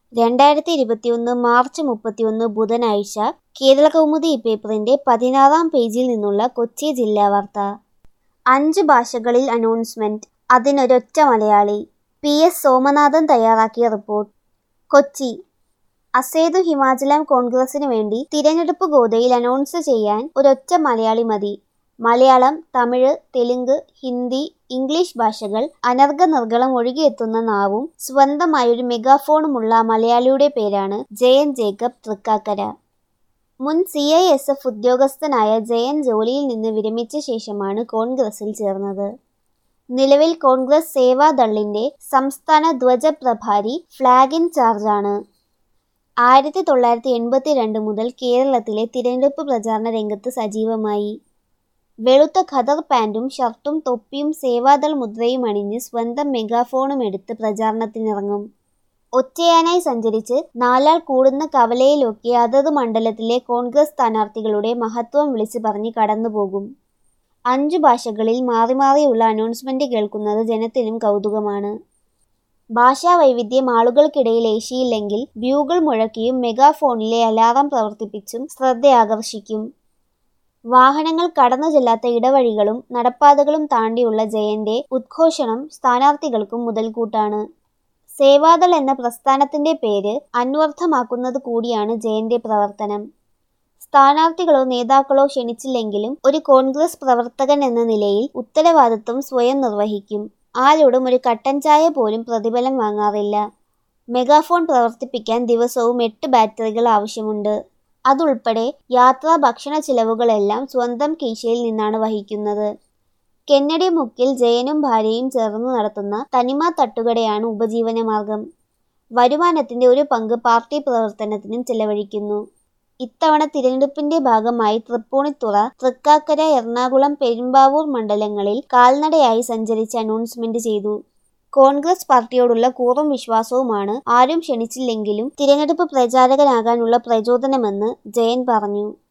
രണ്ടായിരത്തി ഇരുപത്തിയൊന്ന് മാർച്ച് മുപ്പത്തിയൊന്ന് ബുധനാഴ്ച കേരളകൗമുദി പേപ്പറിന്റെ പതിനാറാം പേജിൽ നിന്നുള്ള കൊച്ചി ജില്ലാ വാർത്ത അഞ്ച് ഭാഷകളിൽ അനൗൺസ്മെന്റ് അതിനൊരൊറ്റ മലയാളി പി എസ് സോമനാഥൻ തയ്യാറാക്കിയ റിപ്പോർട്ട് കൊച്ചി അസേതു ഹിമാചലം കോൺഗ്രസിനു വേണ്ടി തിരഞ്ഞെടുപ്പ് ഗോതയിൽ അനൗൺസ് ചെയ്യാൻ ഒരൊറ്റ മലയാളി മതി മലയാളം തമിഴ് തെലുങ്ക് ഹിന്ദി ഇംഗ്ലീഷ് ഭാഷകൾ അനർഘനിർഗളം ഒഴുകിയെത്തുന്ന നാവും സ്വന്തമായൊരു മെഗാഫോണുമുള്ള ആ മലയാളിയുടെ പേരാണ് ജയൻ ജേക്കബ് തൃക്കാക്കര മുൻ സി ഐ എസ് എഫ് ഉദ്യോഗസ്ഥനായ ജയൻ ജോലിയിൽ നിന്ന് വിരമിച്ച ശേഷമാണ് കോൺഗ്രസിൽ ചേർന്നത് നിലവിൽ കോൺഗ്രസ് സേവാദളിന്റെ സംസ്ഥാന ധ്വജ പ്രഭാരി ഫ്ലാഗ് ഇൻ ചാർജാണ് ആയിരത്തി തൊള്ളായിരത്തി എൺപത്തി രണ്ട് മുതൽ കേരളത്തിലെ തിരഞ്ഞെടുപ്പ് പ്രചാരണ രംഗത്ത് സജീവമായി വെളുത്ത ഖദർ പാൻറ്റും ഷർട്ടും തൊപ്പിയും സേവാദൾ മുദ്രയും അണിഞ്ഞ് സ്വന്തം മെഗാഫോണും എടുത്ത് പ്രചാരണത്തിനിറങ്ങും ഒറ്റയാനായി സഞ്ചരിച്ച് നാലാൾ കൂടുന്ന കവലയിലൊക്കെ അതത് മണ്ഡലത്തിലെ കോൺഗ്രസ് സ്ഥാനാർത്ഥികളുടെ മഹത്വം വിളിച്ചു പറഞ്ഞ് കടന്നുപോകും അഞ്ചു ഭാഷകളിൽ മാറി മാറിയുള്ള അനൗൺസ്മെന്റ് കേൾക്കുന്നത് ജനത്തിനും കൗതുകമാണ് ഭാഷാ വൈവിധ്യം ആളുകൾക്കിടയിൽ ഏശിയില്ലെങ്കിൽ ബ്യൂകൾ മുഴക്കിയും മെഗാഫോണിലെ അലാറം പ്രവർത്തിപ്പിച്ചും ശ്രദ്ധയാകർഷിക്കും വാഹനങ്ങൾ കടന്നു ചെല്ലാത്ത ഇടവഴികളും നടപ്പാതകളും താണ്ടിയുള്ള ജയന്റെ ഉദ്ഘോഷണം സ്ഥാനാർത്ഥികൾക്കും മുതൽക്കൂട്ടാണ് സേവാദൾ എന്ന പ്രസ്ഥാനത്തിന്റെ പേര് അന്വർത്ഥമാക്കുന്നത് കൂടിയാണ് ജയന്റെ പ്രവർത്തനം സ്ഥാനാർത്ഥികളോ നേതാക്കളോ ക്ഷണിച്ചില്ലെങ്കിലും ഒരു കോൺഗ്രസ് പ്രവർത്തകൻ എന്ന നിലയിൽ ഉത്തരവാദിത്വം സ്വയം നിർവഹിക്കും ആരോടും ഒരു കട്ടൻ ചായ പോലും പ്രതിഫലം വാങ്ങാറില്ല മെഗാഫോൺ പ്രവർത്തിപ്പിക്കാൻ ദിവസവും എട്ട് ബാറ്ററികൾ ആവശ്യമുണ്ട് അതുൾപ്പെടെ യാത്രാ ഭക്ഷണ ചിലവുകളെല്ലാം സ്വന്തം കീശയിൽ നിന്നാണ് വഹിക്കുന്നത് കെന്നഡി മുക്കിൽ ജയനും ഭാര്യയും ചേർന്ന് നടത്തുന്ന തനിമ തട്ടുകടയാണ് ഉപജീവനമാർഗം വരുമാനത്തിന്റെ ഒരു പങ്ക് പാർട്ടി പ്രവർത്തനത്തിനും ചെലവഴിക്കുന്നു ഇത്തവണ തിരഞ്ഞെടുപ്പിന്റെ ഭാഗമായി തൃപ്പൂണിത്തുറ തൃക്കാക്കര എറണാകുളം പെരുമ്പാവൂർ മണ്ഡലങ്ങളിൽ കാൽനടയായി സഞ്ചരിച്ച് അനൗൺസ്മെന്റ് ചെയ്തു കോൺഗ്രസ് പാർട്ടിയോടുള്ള കൂറും വിശ്വാസവുമാണ് ആരും ക്ഷണിച്ചില്ലെങ്കിലും തിരഞ്ഞെടുപ്പ് പ്രചാരകനാകാനുള്ള പ്രചോദനമെന്ന് ജയൻ പറഞ്ഞു